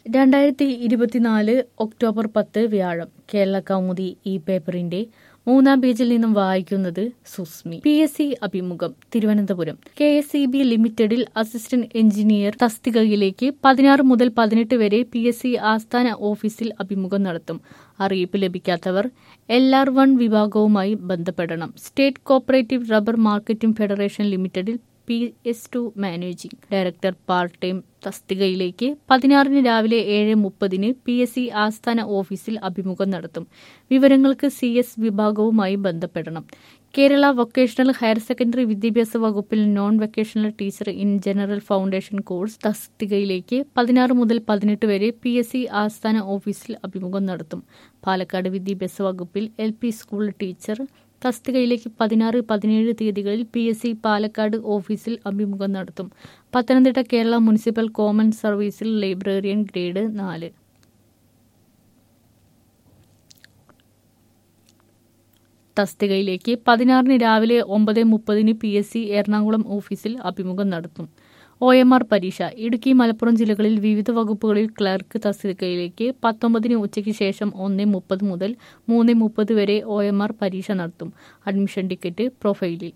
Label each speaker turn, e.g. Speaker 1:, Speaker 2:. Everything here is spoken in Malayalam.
Speaker 1: രണ്ടായിരത്തി ഇരുപത്തിനാല് ഒക്ടോബർ പത്ത് വ്യാഴം കേരള കൗമുദി ഈ പേപ്പറിന്റെ മൂന്നാം പേജിൽ നിന്നും വായിക്കുന്നത് സുസ്മി പി എസ് സി അഭിമുഖം Thiruvananthapuram K S E B ലിമിറ്റഡിൽ അസിസ്റ്റന്റ് എഞ്ചിനീയർ തസ്തികയിലേക്ക് പതിനാറ് മുതൽ പതിനെട്ട് വരെ പി എസ് സി ആസ്ഥാന ഓഫീസിൽ അഭിമുഖം നടത്തും അറിയിപ്പ് ലഭിക്കാത്തവർ എൽ ആർ വൺ വിഭാഗവുമായി ബന്ധപ്പെടണം state cooperative rubber marketing federation ലിമിറ്റഡിൽ P S two managing director part time തസ്തികയിലേക്ക് പതിനാറിന് രാവിലെ ഏഴ് മുപ്പതിന് പി എസ് സി ആസ്ഥാന ഓഫീസിൽ അഭിമുഖം നടത്തും വിവരങ്ങൾക്ക് സി എസ് വിഭാഗവുമായി ബന്ധപ്പെടണം കേരള വൊക്കേഷണൽ ഹയർ സെക്കൻഡറി വിദ്യാഭ്യാസ വകുപ്പിൽ non vocational teacher in general foundation course തസ്തികയിലേക്ക് പതിനാറ് മുതൽ പതിനെട്ട് വരെ പി എസ് സി ആസ്ഥാന ഓഫീസിൽ അഭിമുഖം നടത്തും പാലക്കാട് വിദ്യാഭ്യാസ വകുപ്പിൽ എൽ പി സ്കൂൾ ടീച്ചർ തസ്തികയിലേക്ക് പതിനാറ് പതിനേഴ് തീയതികളിൽ പി എസ് സി പാലക്കാട് ഓഫീസിൽ അഭിമുഖം നടത്തും പത്തനംതിട്ട കേരള മുനിസിപ്പൽ കോമൺ സർവീസിൽ ലൈബ്രറിയൻ ഗ്രേഡ് നാല് തസ്തികയിലേക്ക് പതിനാറിന് രാവിലെ ഒമ്പത് മുപ്പതിന് പി എസ് സി എറണാകുളം ഓഫീസിൽ അഭിമുഖം നടത്തും ഒ എം ആർ പരീക്ഷ ഇടുക്കി മലപ്പുറം ജില്ലകളിൽ വിവിധ വകുപ്പുകളിൽ ക്ലർക്ക് തസ്തികയിലേക്ക് പത്തൊമ്പതിന് ഉച്ചയ്ക്ക് ശേഷം ഒന്ന് മുപ്പത് മുതൽ മൂന്ന് മുപ്പത് വരെ ഒ എം ആർ പരീക്ഷ നടത്തും അഡ്മിഷൻ ടിക്കറ്റ് പ്രൊഫൈലിൽ